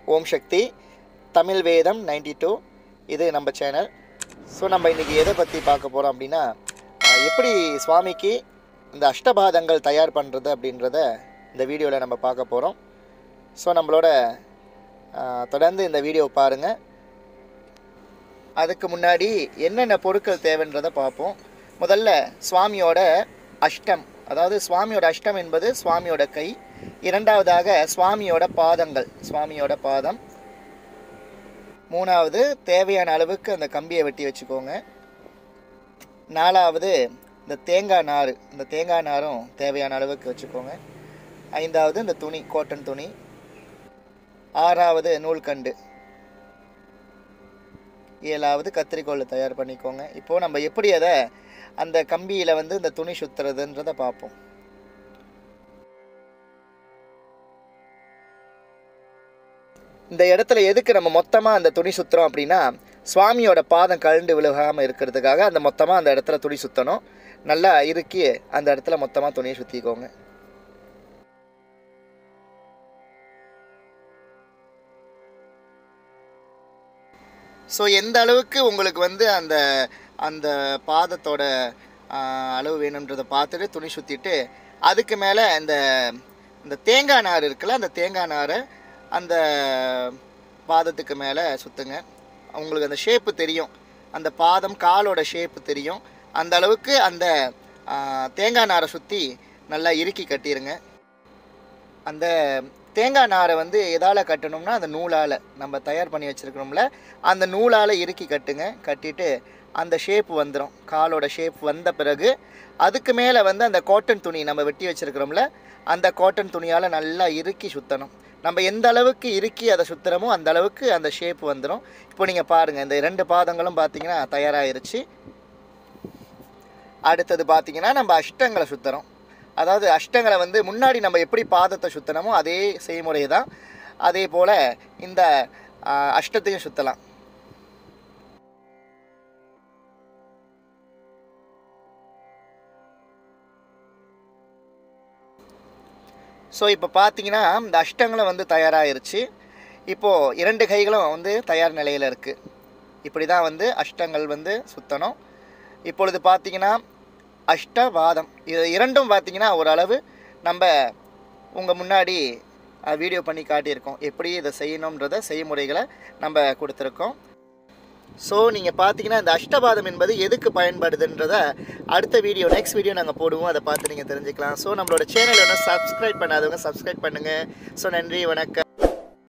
ஓம் சக்தி தமிழ் வேதம் ninety two இது நம்ம சேனல் ஸோ நம்ம இன்றைக்கி எதை பற்றி பார்க்க போகிறோம் அப்படின்னா அஹ், எப்படி சுவாமிக்கு இந்த அஷ்டபாதங்கள் தயார் பண்ணுறது அப்படின்றத இந்த வீடியோவில் நம்ம பார்க்க போகிறோம் ஸோ நம்மளோட அஹ், தொடர்ந்து இந்த வீடியோ பாருங்கள் அதுக்கு முன்னாடி என்னென்ன பொருட்கள் தேவைன்றதை பார்ப்போம் முதல்ல சுவாமியோட அஷ்டம் அதாவது சுவாமியோட அஷ்டம் என்பது சுவாமியோட கை இரண்டாவதாக சுவாமியோட பாதங்கள் சுவாமியோட பாதம் மூணாவது தேவையான அளவுக்கு அந்த கம்பியை வெட்டி வச்சுக்கோங்க நாலாவது இந்த தேங்காய் நார் இந்த தேங்காய் நாரும் தேவையான அளவுக்கு வச்சுக்கோங்க ஐந்தாவது இந்த துணி கோட்டன் துணி ஆறாவது நூல்கண்டு ஏழாவது கத்திரிக்கோல் தயார் பண்ணிக்கோங்க இப்போது நம்ம எப்படி அதை அந்த கம்பியில் வந்து இந்த துணி சுற்றுறதுன்றதை பார்ப்போம் இந்த இடத்துல எதுக்கு நம்ம மொத்தமாக அந்த துணி சுற்றுறோம் அப்படின்னா சுவாமியோட பாதம் கழண்டு விழுகாமல் இருக்கிறதுக்காக அந்த மொத்தமாக அந்த இடத்துல துணி சுற்றணும் நல்லா இறுக்கி அந்த இடத்துல மொத்தமாக துணியை சுற்றிக்கோங்க ஸோ எந்த அளவுக்கு உங்களுக்கு வந்து அந்த அந்த பாதத்தோட ஆ, அளவு வேணுன்றதை பார்த்துட்டு துணி சுற்றிட்டு அதுக்கு மேலே இந்த இந்த தேங்காய் நார் இருக்குல்ல அந்த தேங்காய் நாரை அந்த பாதத்துக்கு மேலே சுற்றுங்க உங்களுக்கு அந்த ஷேப்பு தெரியும் அந்த பாதம் காலோட ஷேப்பு தெரியும் அந்த அளவுக்கு அந்த ஆ, தேங்காய் நாரை சுற்றி நல்லா இறுக்கி கட்டிடுங்க அந்த தேங்காய் நாரை வந்து எதால் கட்டணும்னா அந்த நூலால் நம்ம தயார் பண்ணி வச்சுருக்கிறோம்ல அந்த நூலால் இறுக்கி கட்டுங்க கட்டிட்டு அந்த ஷேப் வந்துடும் காலோட ஷேப் வந்த பிறகு அதுக்கு மேலே வந்து அந்த காட்டன் துணி நம்ம வெட்டி வச்சுருக்கிறோம்ல அந்த காட்டன் துணியால் நல்லா இறுக்கி சுற்றணும் நம்ம எந்த அளவுக்கு இறுக்கி அதை சுற்றுறோமோ அந்த அளவுக்கு அந்த ஷேப் வந்துடும் இப்போ நீங்கள் பாருங்கள் இந்த ரெண்டு பாதங்களும் பார்த்தீங்கன்னா தயாராகிருச்சு அடுத்தது பார்த்தீங்கன்னா நம்ம அஷ்டங்களை சுற்றுறோம் அதாவது அஷ்டங்களை வந்து முன்னாடி நம்ம எப்படி பாதத்தை சுற்றினமோ அதே செய்முறை தான் அதே போல் இந்த ஆ, அஷ்டத்தையும் சுற்றலாம் ஸோ இப்போ பார்த்தீங்கன்னா இந்த அஷ்டங்களும் வந்து தயாராகிருச்சு இப்போது இரண்டு கைகளும் வந்து தயார் நிலையில் இருக்குது இப்படி தான் வந்து அஷ்டங்கள் வந்து சுற்றணும் இப்பொழுது பார்த்தீங்கன்னா அஷ்டவாதம் இது இரண்டும் பார்த்தீங்கன்னா ஓரளவு நம்ம உங்கள் முன்னாடி வீடியோ பண்ணி காட்டியிருக்கோம் எப்படி இதை செய்யணுன்றத செய்முறைகளை நம்ம கொடுத்துருக்கோம் ஸோ நீங்கள் பார்த்தீங்கன்னா இந்த அஷ்டபாதம் என்பது எதுக்கு பயன்படுதுன்றத அடுத்த வீடியோ நெக்ஸ்ட் வீடியோ நாங்கள் போடுவோம் அதை பார்த்து நீங்கள் தெரிஞ்சுக்கலாம் ஸோ நம்மளோட சேனல் ஒன்று சப்ஸ்கிரைப் பண்ணாதவங்க சப்ஸ்கிரைப் பண்ணுங்கள் ஸோ நன்றி வணக்கம்